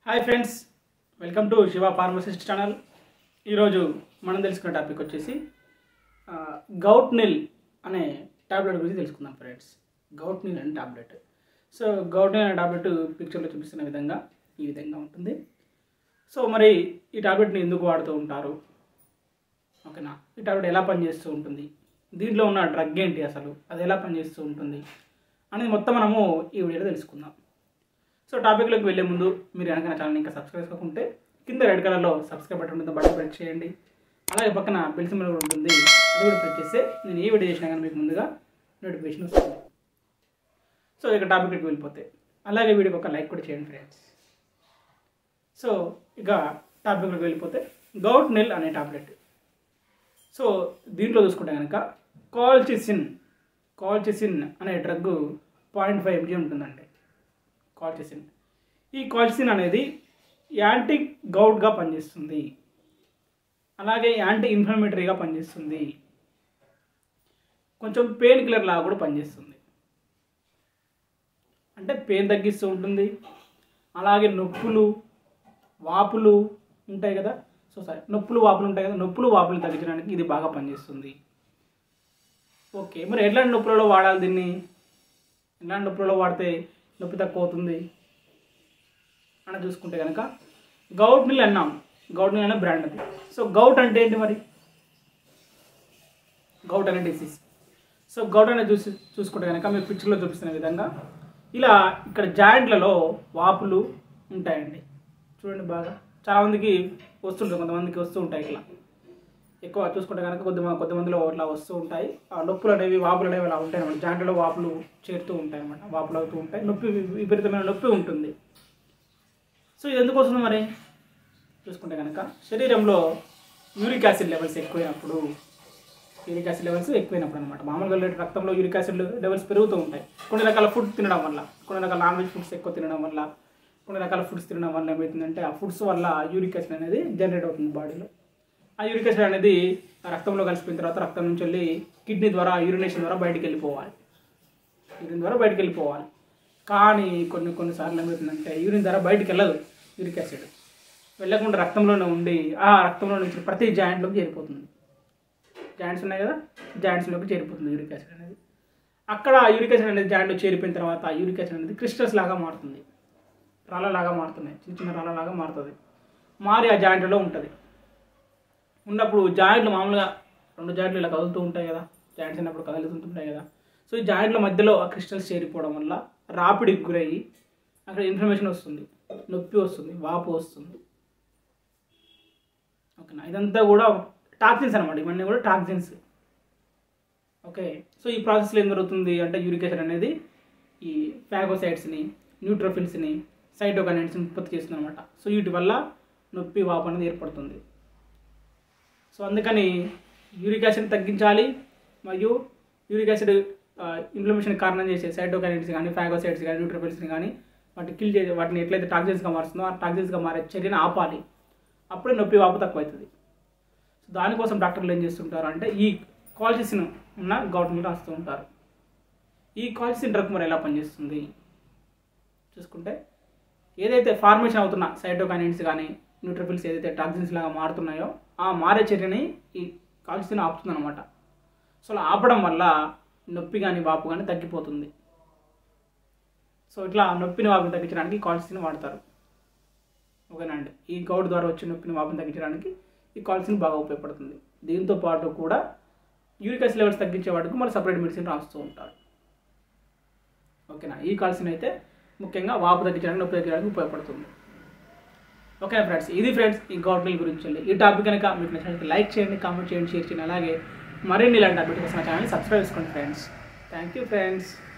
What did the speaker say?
hi friends welcome to Shiva pharmacist channel ఈరోజు మనం తెలుసుకున్న టాపిక్ వచ్చేసి ఆ, గౌట్ నిల్ అనే టాబ్లెట్ గురించి తెలుసుకుందాం ఫ్రెండ్స్ గౌట్ నిల్ అనే టాబ్లెట్ సో గౌట్ నిల్ అనే టాబ్లెట్ పిక్చర్లో చూపిస్తున్న విధంగా ఈ విధంగా ఉంటుంది సో మరి ఈ టాబ్లెట్ని ఎందుకు వాడుతూ ఉంటారు ఓకేనా ఈ టాబ్లెట్ ఎలా పనిచేస్తూ ఉంటుంది దీంట్లో ఉన్న డ్రగ్ ఏంటి అసలు అది ఎలా పనిచేస్తూ ఉంటుంది అనేది మొత్తం మనము ఈ వీడియోలో తెలుసుకుందాం సో టాపిక్లోకి వెళ్ళే ముందు మీరు కనుక నా ఛానల్ ఇంకా సబ్స్క్రైబ్ చేసుకోకుంటే కింద రెడ్ కలర్లో సబ్స్క్రైబ్ బటన్ ఉంటుంది బటన్ ప్రెస్ చేయండి అలాగే పక్కన బెల్ సింబల్ కూడా ఉంటుంది అది కూడా ప్రెస్ చేస్తే నేను ఏ వీడియో చేసినా కానీ మీకు ముందుగా నోటిఫికేషన్ వస్తుంది సో ఇక టాపిక్లోకి వెళ్ళిపోతే అలాగే వీడియోకి ఒక లైక్ కూడా చేయండి ఫ్రెండ్స్ సో ఇక టాపిక్లోకి వెళ్ళిపోతే గౌట్ నెల్ అనే టాబ్లెట్ సో దీంట్లో చూసుకుంటే కనుక కాల్చిసిన్ కాల్చిసిన్ అనే డ్రగ్ పాయింట్ ఫైవ్ ఎంజీ ఉంటుందండి కాల్చిసిన్ ఈ కాల్చిసిన్ అనేది యాంటీ గౌడ్గా పనిచేస్తుంది అలాగే యాంటీ ఇన్ఫ్లమేటరీగా పనిచేస్తుంది కొంచెం పెయిన్ కిల్లర్ లాగా కూడా పనిచేస్తుంది అంటే పెయిన్ తగ్గిస్తూ ఉంటుంది అలాగే నొప్పులు వాపులు ఉంటాయి కదా సో సారీ నొప్పులు వాపులు ఉంటాయి కదా నొప్పులు వాపులు తగ్గించడానికి ఇది బాగా పనిచేస్తుంది ఓకే మరి ఎట్లాంటి నొప్పులలో వాడాలి దీన్ని ఎలాంటి నొప్పులలో వాడితే నొప్పి తక్కువ అవుతుంది అని చూసుకుంటే కనుక గౌట్ మిల్ అన్నాం గౌట్ మిల్ అనే బ్రాండ్ అది సో గౌట్ అంటే ఏంటి మరి గౌట్ అనే డిసీజ్ సో గౌట్ అనే చూసి చూసుకుంటే కనుక మీకు పిక్చర్లో చూపిస్తున్న విధంగా ఇలా ఇక్కడ జాయింట్లలో వాపులు ఉంటాయండి చూడండి బాగా చాలామందికి వస్తుంటాయి కొంతమందికి వస్తూ ఉంటాయి ఇట్లా ఎక్కువ చూసుకుంటే కనుక కొద్ది కొద్దిమందిలో ఇట్లా వస్తూ ఉంటాయి ఆ నొప్పులు అనేవి వాపులు అనేవి అలా ఉంటాయి అన్నమాట జాయింట్లో వాపులు చేరుతూ ఉంటాయి అన్నమాట వాపులు అవుతూ ఉంటాయి నొప్పి విపరీతమైన నొప్పి ఉంటుంది సో ఇది ఎందుకు వస్తుంది మరి చూసుకుంటే కనుక శరీరంలో యూరిక్ యాసిడ్ లెవెల్స్ ఎక్కువైనప్పుడు యూరిక్ యాసిడ్ లెవెల్స్ ఎక్కువైనప్పుడు అనమాట మామూలుగా ఉండే రక్తంలో యూరిక్ యాసిడ్ లెవెల్స్ పెరుగుతూ ఉంటాయి కొన్ని రకాల ఫుడ్ తినడం వల్ల కొన్ని రకాల నాన్ వెజ్ ఫుడ్స్ ఎక్కువ తినడం వల్ల కొన్ని రకాల ఫుడ్స్ తినడం వల్ల ఏమవుతుందంటే ఆ ఫుడ్స్ వల్ల యూరిక్ యాసిడ్ అనేది జనరేట్ అవుతుంది బాడీలో ఆ యూరిక్ యాసిడ్ అనేది ఆ రక్తంలో కలిసిపోయిన తర్వాత రక్తం నుంచి వెళ్ళి కిడ్నీ ద్వారా యూరినేషన్ ద్వారా బయటికి వెళ్ళిపోవాలి యూరిన్ ద్వారా బయటికి వెళ్ళిపోవాలి కానీ కొన్ని కొన్నిసార్లు ఏమవుతుందంటే యూరిన్ ద్వారా బయటికి వెళ్ళదు యూరిక్ యాసిడ్ వెళ్ళకుండా రక్తంలోనే ఉండి ఆ రక్తంలో నుంచి ప్రతి జాయింట్లోకి చేరిపోతుంది జాయింట్స్ ఉన్నాయి కదా జాయింట్స్లోకి చేరిపోతుంది యూరిక్ యాసిడ్ అనేది అక్కడ యూరిక్ యాసిడ్ అనేది జాయింట్లో చేరిపోయిన తర్వాత ఆ యూరిక్ యాసిడ్ అనేది క్రిస్టల్స్ లాగా మారుతుంది రాళ్ళలాగా మారుతున్నాయి చిన్న చిన్న రాళ్ళలాగా మారుతుంది మారి ఆ జాయింట్లో ఉంటుంది ఉన్నప్పుడు జాయింట్లు మామూలుగా రెండు జాయింట్లు ఇలా కదులుతూ ఉంటాయి కదా జాయింట్స్ అయినప్పుడు కదులుతుంటాయి కదా సో ఈ జాయింట్ల మధ్యలో ఆ క్రిస్టల్స్ చేరిపోవడం వల్ల రాపిడికి గురయ్యి అక్కడ ఇన్ఫ్లమేషన్ వస్తుంది నొప్పి వస్తుంది వాపు వస్తుంది ఓకేనా ఇదంతా కూడా టాక్సిన్స్ అనమాట ఇవన్నీ కూడా టాక్సిన్స్ ఓకే సో ఈ ప్రాసెస్లో ఏం జరుగుతుంది అంటే యూరిక్ యాసిడ్ అనేది ఈ ఫ్యాగోసైడ్స్ని న్యూట్రోఫిల్స్ని సైటోకనైట్స్ని ఉత్పత్తి చేస్తుంది అనమాట సో వీటి వల్ల నొప్పి వాపు అనేది ఏర్పడుతుంది సో అందుకని యూరిక్ యాసిడ్ తగ్గించాలి మరియు యూరిక్ యాసిడ్ ఇన్ఫ్లమేషన్ కారణం చేసే సైటోకైనైట్స్ కానీ ఫ్యాగోసైడ్స్ కానీ న్యూట్రోఫిల్స్ని కానీ వాటి కిల్ చేసే వాటిని ఎట్లయితే టాక్సిన్స్గా మారుస్తుందో ఆ టాక్సిన్స్గా మారే చర్యను ఆపాలి అప్పుడే నొప్పి వాపు తక్కువ అవుతుంది సో దానికోసం డాక్టర్లు ఏం చేస్తుంటారు అంటే ఈ కాల్చిసిన్ ఉన్న గౌటన్ రాస్తూ ఉంటారు ఈ కాల్చిసిన్ డ్రగ్ మరి ఎలా పనిచేస్తుంది చూసుకుంటే ఏదైతే ఫార్మేషన్ అవుతున్న సైటోకైనైన్స్ కానీ న్యూట్రోఫిల్స్ ఏదైతే టాక్సిన్స్ లాగా మారుతున్నాయో ఆ మారే చర్యని ఈ కాల్చిసిన్ ఆపుతుంది అనమాట సో అలా ఆపడం వల్ల నొప్పి కానీ వాపు కానీ తగ్గిపోతుంది సో ఇట్లా నొప్పిని వాపుని తగ్గించడానికి కాల్చిసిన్ వాడతారు ఓకేనండి ఈ గౌడ్ ద్వారా వచ్చే నొప్పిని వాపుని తగ్గించడానికి ఈ కాల్చిసిన్ బాగా ఉపయోగపడుతుంది దీంతో పాటు కూడా యూరిక్ యాసిడ్ లెవెల్స్ తగ్గించే వాటికి మళ్ళీ సపరేట్ మెడిసిన్ రాస్తూ ఉంటారు ఓకేనా ఈ కాల్సిన్ అయితే ముఖ్యంగా వాపు తగ్గించడానికి నొప్పి తగ్గించడానికి ఉపయోగపడుతుంది ఓకే ఫ్రెండ్స్ ఇది ఫ్రెండ్స్ ఈ గవర్నమెంట్ గురించి వెళ్ళి ఈ టాపిక్ కనుక మీకు నచ్చినట్లయితే లైక్ చేయండి కామెంట్ చేయండి షేర్ చేయండి అలాగే మరిన్ని ఇలాంటి అప్డేట్ కోసం నా ఛానల్ సబ్స్క్రైబ్ చేసుకోండి ఫ్రెండ్స్ థ్యాంక్ యూ ఫ్రెండ్స్